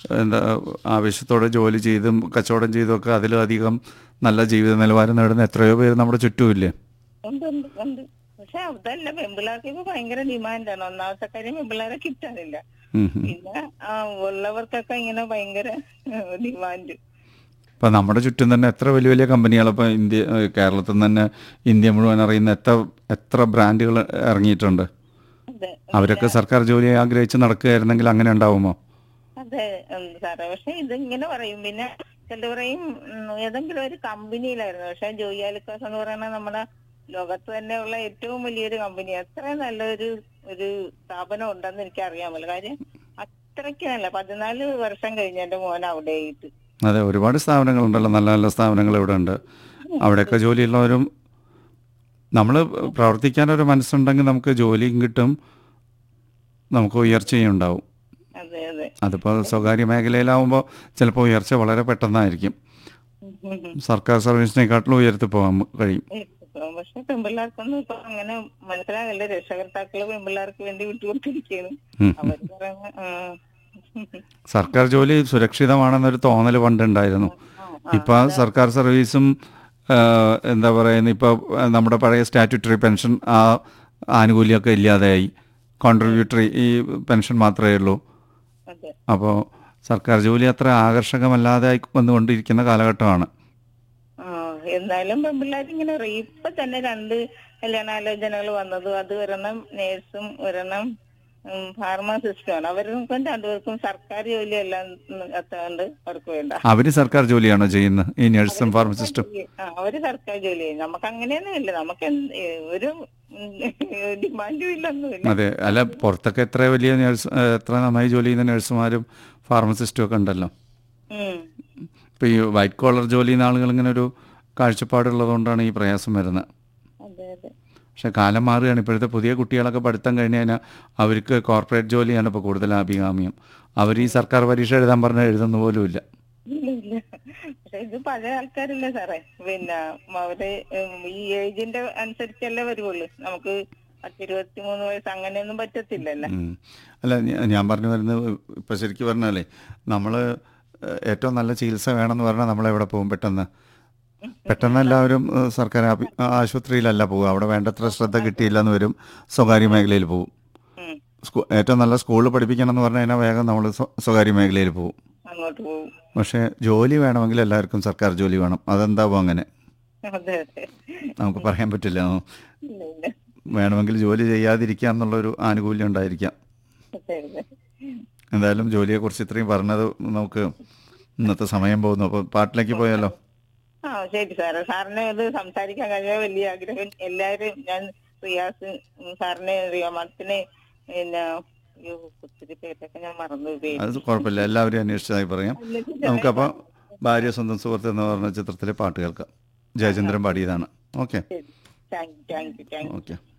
എന്താ ആവശ്യത്തോടെ ജോലി ചെയ്തും കച്ചവടം ചെയ്തും ഒക്കെ അതിലധികം നല്ല ജീവിത നിലവാരം നേടുന്ന എത്രയോ പേര് നമ്മുടെ ചുറ്റുമില്ലേ ഉണ്ട് ഉണ്ട് ഉണ്ട് പക്ഷെ അതല്ല പെമ്പിള്ളേർക്ക് ഇപ്പൊ ഭയങ്കര ഡിമാൻഡാണ് ഒന്നാമത്തെ കാര്യം പെമ്പിള്ളേരെ കിട്ടാനില്ല ഉം ഉം. പിന്നെ ആ, ഉള്ളവർക്കൊക്കെ ഇങ്ങനെ ഭയങ്കര ഡിമാൻഡ് ഇപ്പം നമ്മുടെ ചുറ്റും തന്നെ എത്ര വലിയ വലിയ കമ്പനികൾ ഇപ്പോൾ ഇന്ത്യ ഏഹ് കേരളത്തിൽ നിന്ന് തന്നെ ഇന്ത്യ മുഴുവൻ അറിയുന്ന എത്ര എത്ര ബ്രാൻഡുകൾ ഇറങ്ങിയിട്ടുണ്ട് അതെ അവരൊക്കെ സർക്കാർ ജോലി ആഗ്രഹിച്ച് നടക്കുകയായിരുന്നെങ്കിൽ അങ്ങനെ ഉണ്ടാവുമോ അതെ ഉം, സാറേ പക്ഷെ ഇത് ഇങ്ങനെ പറയും പിന്നെ ചിലർ പറയും ഉം, ഏതെങ്കിലും ഒരു കമ്പനിയിലായിരുന്നു പക്ഷെ ജോയിയാലിക്കാസ് എന്ന് പറയുന്നത് നമ്മുടെ ലോകത്ത് തന്നെയുള്ള ഏറ്റവും വലിയൊരു കമ്പനി അത്രയും നല്ലൊരു ഒരു സ്ഥാപനം ഉണ്ടെന്ന് എനിക്ക് അറിയാമല്ലോ കാര്യം അത്രയ്ക്ക് നല്ല പതിനാല് വർഷം കഴിഞ്ഞ് എന്റെ മോൻ അവിടെ ആയിട്ട് അതെ ഒരുപാട് സ്ഥാപനങ്ങളുണ്ടല്ലോ നല്ല നല്ല സ്ഥാപനങ്ങൾ ഇവിടെ ഉണ്ട് അവിടെയൊക്കെ ജോലിയുള്ളവരും നമ്മൾ പ്രവർത്തിക്കാനൊരു മനസ്സുണ്ടെങ്കിൽ നമുക്ക് ജോലിയും കിട്ടും നമുക്ക് ഉയർച്ചയും ഉണ്ടാവും അതെ അതെ അതിപ്പോൾ സ്വകാര്യ മേഖലയിലാവുമ്പോൾ ചിലപ്പോൾ ഉയർച്ച വളരെ പെട്ടെന്നായിരിക്കും സർക്കാർ സർവീസിനെക്കാട്ടിലും ഉയർത്തി പോകാൻ കഴിയും പക്ഷെ പെൺപിള്ളേർക്കൊന്നും ഇപ്പൊ അങ്ങനെ മനസ്സിലാകല്ല രക്ഷകർത്താക്കള് പെൺപിള്ളേർക്ക് വേണ്ടി വിട്ടുകൊടുത്തിരിക്കുകയാണ് ഉം. അവർ പറയുന്ന ആ. സർക്കാർ ജോലി സുരക്ഷിതമാണെന്നൊരു തോന്നൽ പണ്ടുണ്ടായിരുന്നു ഇപ്പോൾ സർക്കാർ സർവീസും ആ, എന്താ പറയുന്നത് ഇപ്പോൾ നമ്മുടെ പഴയ സ്റ്റാറ്റ്യൂട്ടറി പെൻഷൻ ആ ആനുകൂല്യമൊക്കെ ഇല്ലാതെയായി കോൺട്രിബ്യൂട്ടറി ഈ പെൻഷൻ മാത്രമേ ഉള്ളൂ അതെ അപ്പോൾ സർക്കാർ ജോലി അത്ര ആകർഷകമല്ലാതെ ആയി വന്നുകൊണ്ടിരിക്കുന്ന കാലഘട്ടമാണ് ആ എന്നാലും പെൺപിള്ളേർ ഇങ്ങനെ പറയും ഇപ്പൊ തന്നെ രണ്ട് കല്യാണാലോചനകൾ വന്നത് അത് ഒരെണ്ണം നേഴ്സും ഒരെണ്ണം ഫാർമസിസ്റ്റുമാണ് അവർക്കും രണ്ടുപേർക്കും സർക്കാർ ജോലിയെല്ലാം എത്താണ്ട് അവർക്ക് വേണ്ട അവർ സർക്കാർ ജോലിയാണോ ചെയ്യുന്നത് ഈ നഴ്സും ഫാർമസിസ്റ്റും ആ, അവര് സർക്കാർ ജോലി ചെയ്യും നമുക്ക് അങ്ങനെയൊന്നും ഇല്ല നമുക്ക് എന്ത് ഒരു ഡിമാൻഡും ഇല്ലൊന്നുമില്ല അതെ അല്ല പുറത്തൊക്കെ എത്ര വലിയ നഴ്സ് എത്ര നന്നായി ജോലി ചെയ്യുന്ന നഴ്സുമാരും ഫാർമസിസ്റ്റും ഒക്കെ ഉണ്ടല്ലോ ഉം. ഇപ്പോൾ ഈ വൈറ്റ് കോളർ ജോലി ചെയ്യുന്ന ആളുകൾ ഇങ്ങനെ ഒരു കാഴ്ചപ്പാടുള്ളതുകൊണ്ടാണ് ഈ പ്രയാസം വരുന്നത് അതെ അതെ പക്ഷെ കാലം മാറുകയാണ് ഇപ്പോഴത്തെ പുതിയ കുട്ടികളൊക്കെ പഠിത്തം കഴിഞ്ഞ് കഴിഞ്ഞാൽ അവർക്ക് കോർപ്പറേറ്റ് ജോലിയാണ് ഇപ്പോൾ കൂടുതൽ അഭികാമ്യം അവർ ഈ സർക്കാർ പരീക്ഷ എഴുതാൻ പറഞ്ഞാൽ എഴുതുന്ന പോലും ഇല്ല ഇല്ല ഇല്ല പക്ഷെ ഇത് പഴയ ആൾക്കാരില്ലേ സാറേ പിന്നെ അവര് ഉം, ഈ ഏജിന്റെ അനുസരിച്ചല്ലേ വരുവുള്ളൂ നമുക്ക് പത്തിരുപത്തി മൂന്ന് വയസ്സ് അങ്ങനെയൊന്നും പറ്റത്തില്ലല്ലോ ഉം. അല്ല ഞാ- ഞാൻ പറഞ്ഞു വരുന്നത് ഇപ്പം ശരിക്കും പറഞ്ഞാലേ നമ്മൾ ഏറ്റവും നല്ല ചികിത്സ വേണമെന്ന് പറഞ്ഞാൽ നമ്മളെവിടെ പോകും പെട്ടെന്ന് പെട്ടെന്ന് എല്ലാവരും ഏഹ്, സർക്കാർ ആപി- ആശുപത്രിയിലല്ല പോകുക അവിടെ വേണ്ടത്ര ശ്രദ്ധ കിട്ടിയില്ലെന്ന് വരും സ്വകാര്യ മേഖലയിൽ പോകും ഉം. സ്കൂ- ഏറ്റവും നല്ല സ്കൂളിൽ പഠിപ്പിക്കണം എന്ന് പറഞ്ഞു കഴിഞ്ഞാൽ വേഗം നമ്മൾ സ്വകാര്യ മേഖലയിൽ പോകും അങ്ങോട്ട് പോകും പക്ഷേ ജോലി വേണമെങ്കിൽ എല്ലാവർക്കും സർക്കാർ ജോലി വേണം അതെന്താവും അങ്ങനെ അതെ അതെ നമുക്ക് പറയാൻ പറ്റില്ല ഇല്ല ഇല്ല വേണമെങ്കിൽ ജോലി ചെയ്യാതിരിക്കാം എന്നുള്ളൊരു ആനുകൂല്യം ഉണ്ടായിരിക്കാം അതെ അതെ എന്തായാലും ജോലിയെക്കുറിച്ച് ഇത്രയും പറഞ്ഞത് നമുക്ക് ഇന്നത്തെ സമയം പോകുന്നു അപ്പോൾ പാട്ടിലേക്ക് പോയാലോ ആ ശരി സാറേ സാറിനെ ഇത് സംസാരിക്കാൻ കഴിയാൻ വലിയ ആഗ്രഹം എല്ലാവരും ഞാൻ റിയാസ് ഉം, സാറിനെ റിയോമാർട്ടിനെ പിന്നെ അയ്യോ, ഒത്തിരി പേരൊക്കെ ഞാൻ മറന്നു പോയി അത് കുഴപ്പമില്ല എല്ലാവരും അന്വേഷിച്ചതായി പറയാം നമുക്കപ്പോൾ ഭാര്യ സ്വന്തം സുഹൃത്ത് എന്ന് പറഞ്ഞ ചിത്രത്തിലെ പാട്ട് കേൾക്കാം ജയചന്ദ്രൻ പാടിയതാണ് okay thank you thank you thank you okay